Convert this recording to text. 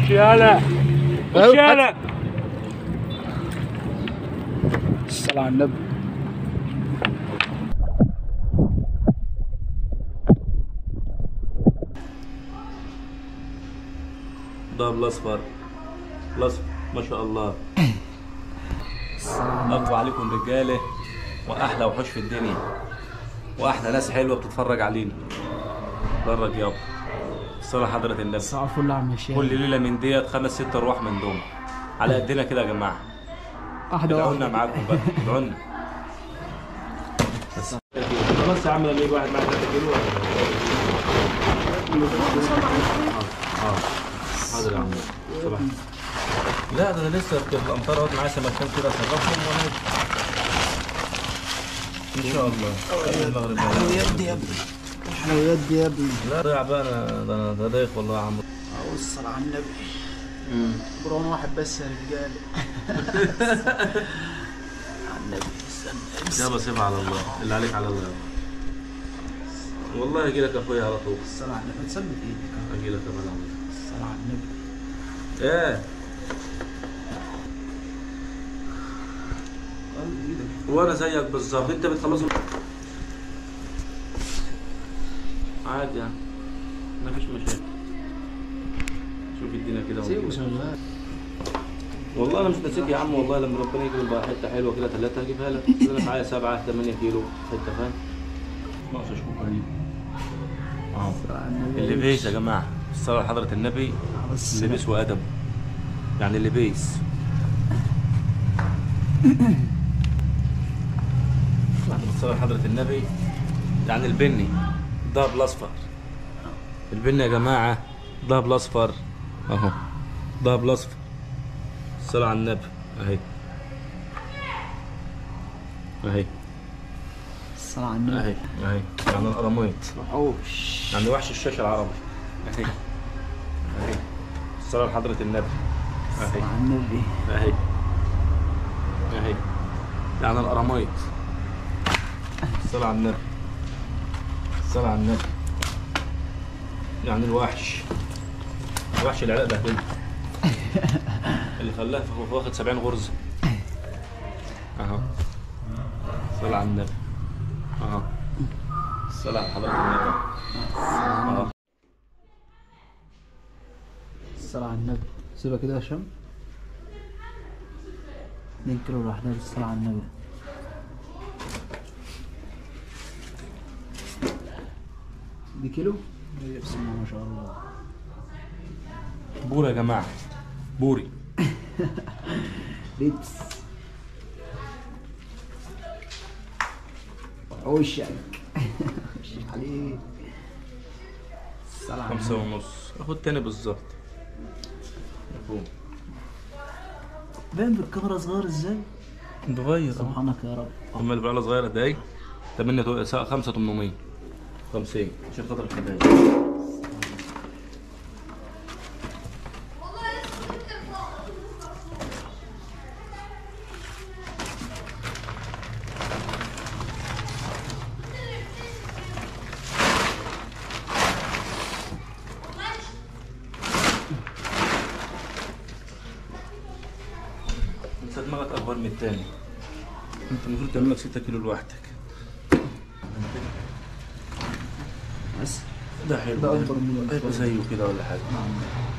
خش يالا خش يالا الصلاة على النبي ده بالاصفر الاصفر ما شاء الله اقوى عليكم رجاله واحلى وحوش في الدنيا واحلى ناس حلوه بتتفرج علينا درج يابا الصلاة حضرة النبي صباح الفل يا عم هشام كل ليله من ديت خمس ست ارواح من دول على قدنا كده يا جماعه واحدة ادعوا لنا واحدة معاكم بقى ادعوا لنا بس خلاص يا عم لما يجي واحد معاه 3 كيلو اه حاضر يا عم صباح لا ده انا لسه في الامطار اهوت معايا سمكتين كده اصرفهم وانا ان شاء الله قبل المغرب حلويات دي يا ابني الحلويات دي يا ابني لا ضيع بقى انا ده انا ده دايخ والله يا عم أهو الصلاة على النبي برون واحد بس يا رجالة على النبي استنى امسك يابا سيبها على الله اللي عليك على الله والله اجي لك اخويا على طول الصلاة على النبي تثبت ايدك اجي لك يا بلا الصلاة على النبي ايه قلب ايدك وانا زيك بالظبط انت بتخلصه عادي يعني مفيش مشاكل شوف الدنيا كده سيبه ونجيب. شغال والله انا مش ناسيك يا عم والله لما ربنا يجيب بقى حته حلوه كده ثلاثه هجيبها لك انا معايا سبعه 8 كيلو حته فاهم ناقص اشوف قريب اه الصلاة على النبي اللبيس يا جماعه الصلاه على حضره النبي على الصلاة. لبس وادب يعني اللبيس بعد ما تصلي على حضرة النبي يعني البني ضرب الاصفر البني يا جماعة ضرب الاصفر اهو ضرب الاصفر الصلاة على النبي اهي اهي الصلاة على النبي اهي اهي يعني القراميط وحوش يعني وحش الشاشة العربي اهي اهي الصلاة على حضرة النبي اهي الصلاة على النبي اهي اهي يعني القراميط الصلاة على النبي الصلاة على النبي يعني الوحش الوحش العلاء بهدله اللي خلاه فهو واخد 70 غرزة اهو الصلاة على النبي اهو الصلاة على حضرة النبي اهو الصلاة على النبي سيبها كده يا هشام 2 كيلو لوحدها بالصلاة على النبي دي كيلو؟ هي بسم الله ما شاء الله بوري يا جماعة بوري لبس وشك وشك عليك الصلاة على خمسة النبي ونص اخد تاني بالظبط مفهوم باين بالكاميرا صغير ازاي؟ صغير اهو سبحانك يا رب هم اللي بعلى صغيرة ده ايه 8 تو- سا- 5 800 50 عشان خاطر الحبايب انت دماغك اكبر من التاني انت المفروض تعمل لك 6 كيلو لوحدك بس ده حلو ده أكبر من هيبقى الفل. زيه كده ولا حاجه